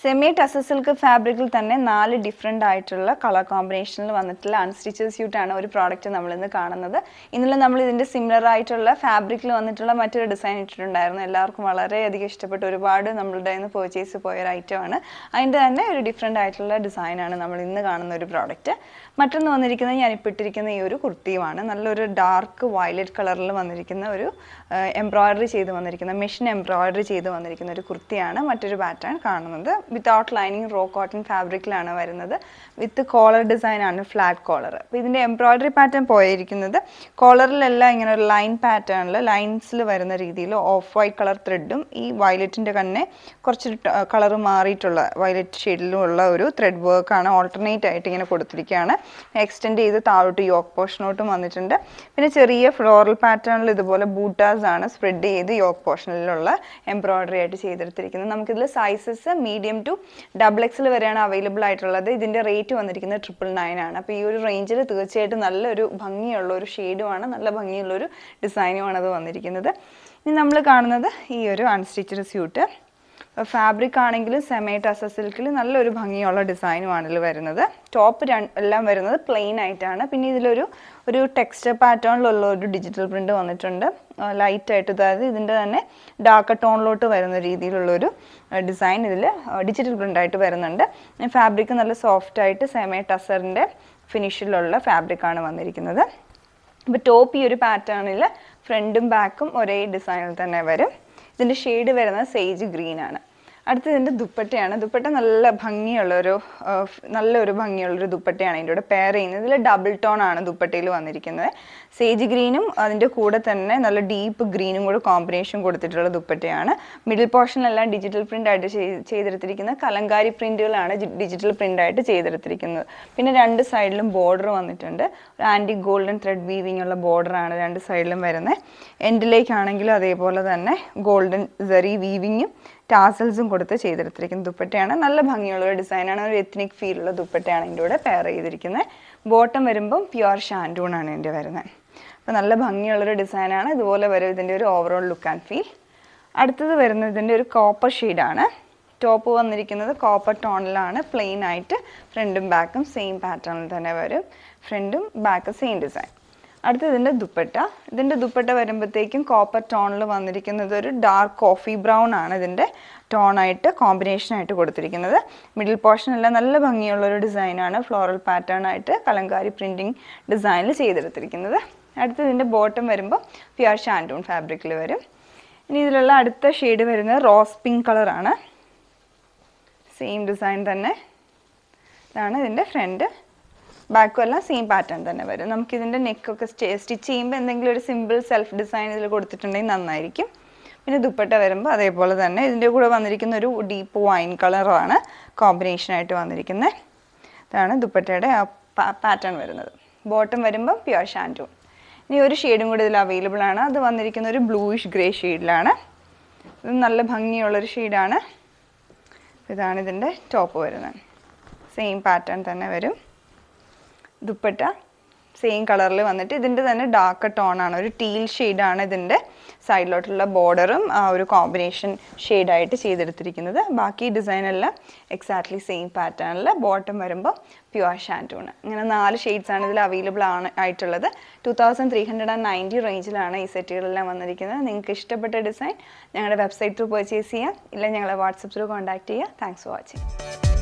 semi tussar silk ഫാബ്രിക്കിൽ തന്നെ നാല് ഡിഫറെൻ്റ് ആയിട്ടുള്ള കളർ കോമ്പിനേഷനിൽ വന്നിട്ടുള്ള അൺസ്റ്റിച്ചഡ് സ്യൂട്ടാണ് ഒരു പ്രോഡക്റ്റ് നമ്മൾ ഇന്ന് കാണുന്നത് ഇന്നലെ നമ്മൾ ഇതിൻ്റെ സിമിലർ ആയിട്ടുള്ള ഫാബ്രിക്കിൽ വന്നിട്ടുള്ള മറ്റൊരു ഡിസൈൻ ഇട്ടിട്ടുണ്ടായിരുന്നു എല്ലാവർക്കും വളരെയധികം ഇഷ്ടപ്പെട്ട് ഒരുപാട് നമ്മളുടെ നിന്ന് പർച്ചേസ് പോയ ഒരു ഐറ്റമാണ് അതിൻ്റെ തന്നെ ഒരു ഡിഫറെൻ്റ് ആയിട്ടുള്ള ഡിസൈനാണ് നമ്മൾ ഇന്ന് കാണുന്ന ഒരു പ്രോഡക്റ്റ് മറ്റൊന്ന് വന്നിരിക്കുന്നത് ഞാനിപ്പോൾ ഇട്ടിരിക്കുന്ന ഈ ഒരു കുർത്തിയുമാണ് നല്ലൊരു ഡാർക്ക് വയലറ്റ് കളറിൽ വന്നിരിക്കുന്ന ഒരു എംബ്രോയിഡറി ചെയ്ത് വന്നിരിക്കുന്ന മെഷീൻ എംബ്രോയിഡറി ചെയ്ത് വന്നിരിക്കുന്ന ഒരു കുർത്തിയാണ് മറ്റൊരു പാറ്റേൺ കാണുന്നത് വിത്തൗട്ട് ലൈനിങ് റോ കോട്ടൺ ഫാബ്രിക്കിലാണ് വരുന്നത് വിത്ത് കോളർ ഡിസൈൻ ആണ് ഫ്ലാറ്റ് കോളർ അപ്പോൾ ഇതിൻ്റെ എംബ്രോയിഡറി പാറ്റേൺ പോയിരിക്കുന്നത് കോളറിലെല്ലാം ഇങ്ങനെ ഒരു ലൈൻ പാറ്റേണിൽ ലൈൻസിൽ വരുന്ന രീതിയിൽ ഓഫ് വൈറ്റ് കളർ ത്രെഡും ഈ വയലറ്റിൻ്റെ തന്നെ കുറച്ച് കളർ മാറിയിട്ടുള്ള വയലറ്റ് ഷെയ്ഡിലുമുള്ള ഒരു ത്രെഡ് വർക്കാണ് ഓൾട്ടർനേറ്റ് ആയിട്ട് ഇങ്ങനെ കൊടുത്തിരിക്കുകയാണ് എക്സ്റ്റെൻഡ് ചെയ്ത് താഴോട്ട് യോക്ക് പോർഷനോട്ടും വന്നിട്ടുണ്ട് പിന്നെ ചെറിയ ഫ്ലോറൽ പാറ്റേണിൽ ഇതുപോലെ ബൂട്ടാസ് ആണ് സ്പ്രെഡ് ചെയ്ത് യോക്ക് പോർഷനിലുള്ള എംബ്രോയിഡറി ആയിട്ട് ചെയ്തെടുത്തിരിക്കുന്നത് നമുക്കിതിൽ സൈസസ് മീഡിയം ടു ഡബിൾ എക്സിൽ വരെയാണ് അവൈലബിൾ ആയിട്ടുള്ളത് ഇതിൻ്റെ റേറ്റ് വന്നിരിക്കുന്നത് ട്രിപ്പിൾ നയൻ ആണ് അപ്പോൾ ഈ ഒരു റേഞ്ചിൽ തീർച്ചയായിട്ടും നല്ലൊരു ഭംഗിയുള്ള ഒരു ഷെയ്ഡുമാണ് നല്ല ഭംഗിയുള്ള ഒരു ഡിസൈനുമാണ് അത് വന്നിരിക്കുന്നത് ഇനി നമ്മൾ കാണുന്നത് ഈ ഒരു അൺസ്റ്റിച്ചഡ് സ്യൂട്ട് ഫാബ്രിക് ആണെങ്കിലും സെമി ടസ സിൽക്കിൽ നല്ലൊരു ഭംഗിയുള്ള ഡിസൈനുമാണ് ഇതിൽ വരുന്നത് ടോപ്പ് എല്ലാം വരുന്നത് പ്ലെയിൻ ആയിട്ടാണ് പിന്നെ ഇതിലൊരു ഒരു ടെക്സ്ചർ പാറ്റേണിലുള്ള ഒരു ഡിജിറ്റൽ പ്രിൻ്റ് വന്നിട്ടുണ്ട് ലൈറ്റ് ആയിട്ട് അതായത് ഇതിൻ്റെ തന്നെ ഡാർക്ക് ടോണിലോട്ട് വരുന്ന രീതിയിലുള്ളൊരു ഡിസൈൻ ഇതിൽ ഡിജിറ്റൽ പ്രിൻ്റ് ആയിട്ട് വരുന്നുണ്ട് ഫാബ്രിക് നല്ല സോഫ്റ്റ് ആയിട്ട് സെമി ടസറിൻ്റെ ഫിനിഷിലുള്ള ഫാബ്രിക്കാണ് വന്നിരിക്കുന്നത് അപ്പോൾ ടോപ്പ് ഈ ഒരു പാറ്റേണിൽ ഫ്രണ്ടും ബാക്കും ഒരേ ഡിസൈനിൽ തന്നെ വരും ഇതിൻ്റെ ഷെയ്ഡ് വരുന്നത് സേജ് ഗ്രീൻ ആണ് അടുത്തത് ഇതിൻ്റെ ദുപ്പട്ടയാണ് ദുപ്പട്ട നല്ല ഭംഗിയുള്ളൊരു നല്ലൊരു ഭംഗിയുള്ളൊരു ദുപ്പട്ടയാണ് ഇതിൻ്റെ കൂടെ പെയർ ചെയ്യുന്നത് ഇതിൽ ഡബിൾ ടോൺ ആണ് ദുപ്പട്ടയിൽ വന്നിരിക്കുന്നത് സേജ് ഗ്രീനും അതിൻ്റെ കൂടെ തന്നെ നല്ല ഡീപ്പ് ഗ്രീനും കൂടെ കോമ്പിനേഷൻ കൊടുത്തിട്ടുള്ള ദുപ്പട്ടയാണ് മിഡിൽ പോർഷനിലെല്ലാം ഡിജിറ്റൽ പ്രിൻ്റ് ആയിട്ട് ചെയ്തെടുത്തിരിക്കുന്ന കലങ്കാരി പ്രിൻറ്റുകളാണ് ഡിജിറ്റൽ പ്രിൻ്റ് ആയിട്ട് ചെയ്തെടുത്തിരിക്കുന്നത് പിന്നെ രണ്ട് സൈഡിലും ബോർഡർ വന്നിട്ടുണ്ട് ഒരു ആൻറ്റി ഗോൾഡൻ ത്രെഡ് വീവിംഗ് ഉള്ള ബോർഡറാണ് രണ്ട് സൈഡിലും വരുന്നത് എൻഡിലേക്കാണെങ്കിലും അതേപോലെ തന്നെ ഗോൾഡൻ സെറി വീവിങ്ങും ടാസൽസും കൊടുത്ത് ചെയ്തെടുത്തിരിക്കുന്ന ദുപ്പട്ടയാണ് നല്ല ഭംഗിയുള്ള ഒരു ഡിസൈനാണ് ഒരു എത്നിക് ഫീലുള്ള ദുപ്പട്ടയാണ് ഇതിൻ്റെ കൂടെ പെയർ ചെയ്തിരിക്കുന്നത് ബോട്ടം വരുമ്പം പ്യുവർ ഷാൻഡൂണാണ് ഇതിൻ്റെ വരുന്നത് അപ്പോൾ നല്ല ഭംഗിയുള്ളൊരു ഡിസൈനാണ് ഇതുപോലെ വരും ഇതിൻ്റെ ഒരു ഓവറോൾ ലുക്ക് ആൻഡ് ഫീൽ അടുത്തത് വരുന്നത് ഇതിൻ്റെ ഒരു കോപ്പർ ഷെയ്ഡാണ് ടോപ്പ് വന്നിരിക്കുന്നത് കോപ്പർ ടോണിലാണ് പ്ലെയിൻ ആയിട്ട് ഫ്രണ്ടും ബാക്കും സെയിം പാറ്റേണിൽ തന്നെ വരും ഫ്രണ്ടും ബാക്കും സെയിം ഡിസൈൻ അടുത്ത ഇതിൻ്റെ ദുപ്പട്ട ഇതിൻ്റെ ദുപ്പട്ട വരുമ്പോഴത്തേക്കും കോപ്പർ ടോണിൽ വന്നിരിക്കുന്നത് ഒരു ഡാർക്ക് കോഫി ബ്രൗൺ ആണ് ഇതിൻ്റെ ടോണായിട്ട് കോമ്പിനേഷനായിട്ട് കൊടുത്തിരിക്കുന്നത് മിഡിൽ പോർഷനെല്ലാം നല്ല ഭംഗിയുള്ള ഒരു ഡിസൈനാണ് ഫ്ലോറൽ പാറ്റേൺ ആയിട്ട് കലങ്കാരി പ്രിൻറ്റിങ് ഡിസൈനിൽ ചെയ്തെടുത്തിരിക്കുന്നത് അടുത്ത ഇതിൻ്റെ ബോട്ടം വരുമ്പോൾ പ്യുർ ഷാൻഡൂൺ ഫാബ്രിക്കിൽ വരും ഇനി ഇതിലുള്ള അടുത്ത ഷെയ്ഡ് വരുന്നത് റോസ് പിങ്ക് കളറാണ് സെയിം ഡിസൈൻ തന്നെ ഇതാണ് ഇതിൻ്റെ ഫ്രണ്ട് ബാക്കും എല്ലാം സെയിം പാറ്റേൺ തന്നെ വരും നമുക്കിതിൻ്റെ നെക്കൊക്കെ സ്റ്റിച്ച് ചെയ്യുമ്പോൾ എന്തെങ്കിലും ഒരു സിമ്പിൾ സെൽഫ് ഡിസൈൻ ഇതിൽ കൊടുത്തിട്ടുണ്ടെങ്കിൽ നന്നായിരിക്കും പിന്നെ ദുപ്പട്ട വരുമ്പോൾ അതേപോലെ തന്നെ ഇതിൻ്റെ കൂടെ വന്നിരിക്കുന്ന ഒരു ഡീപ്പ് വൈൻ കളറാണ് കോമ്പിനേഷനായിട്ട് വന്നിരിക്കുന്നത് ഇതാണ് ദുപ്പട്ടയുടെ പാറ്റേൺ വരുന്നത് ബോട്ടം വരുമ്പോൾ പ്യുവർ ഷാൻറ്റൂൺ ഇനി ഒരു ഷെയ്ഡും കൂടി ഇതിൽ അവൈലബിൾ ആണ് അത് വന്നിരിക്കുന്ന ഒരു ബ്ലൂയിഷ് ഗ്രേ ഷെയ്ഡിലാണ് ഇത് നല്ല ഭംഗിയുള്ളൊരു ഷെയ്ഡാണ് ഇതാണ് ഇതിൻ്റെ ടോപ്പ് വരുന്നത് സെയിം പാറ്റേൺ തന്നെ വരും ദുപ്പട്ട സെയിം കളറിൽ വന്നിട്ട് ഇതിൻ്റെ തന്നെ ഡാർക്ക് ടോണാണ് ഒരു ടീൽ ഷെയ്ഡാണ് ഇതിൻ്റെ സൈഡിലോട്ടുള്ള ബോർഡറും ആ ഒരു കോമ്പിനേഷൻ ഷെയ്ഡായിട്ട് ചെയ്തെടുത്തിരിക്കുന്നത് ബാക്കി ഡിസൈൻ എല്ലാം എക്സാക്ട്ലി സെയിം പാറ്റേണിൽ ബോട്ടം വരുമ്പോൾ പ്യുവർ ഷാൻറ്റൂണ് ഇങ്ങനെ നാല് ഷെയ്ഡ്സാണ് ഇതിൽ അവൈലബിൾ ആണ് ആയിട്ടുള്ളത് two thousand three hundred and ninety റേഞ്ചിലാണ് ഈ സെറ്റുകളെല്ലാം വന്നിരിക്കുന്നത് നിങ്ങൾക്ക് ഇഷ്ടപ്പെട്ട ഡിസൈൻ ഞങ്ങളുടെ വെബ്സൈറ്റ് ത്രൂ പർച്ചേസ് ചെയ്യാം ഇല്ല ഞങ്ങളെ വാട്സപ്പ് ത്രൂ കോൺടാക്ട് ചെയ്യുക താങ്ക്സ് ഫോർ വാച്ചിങ്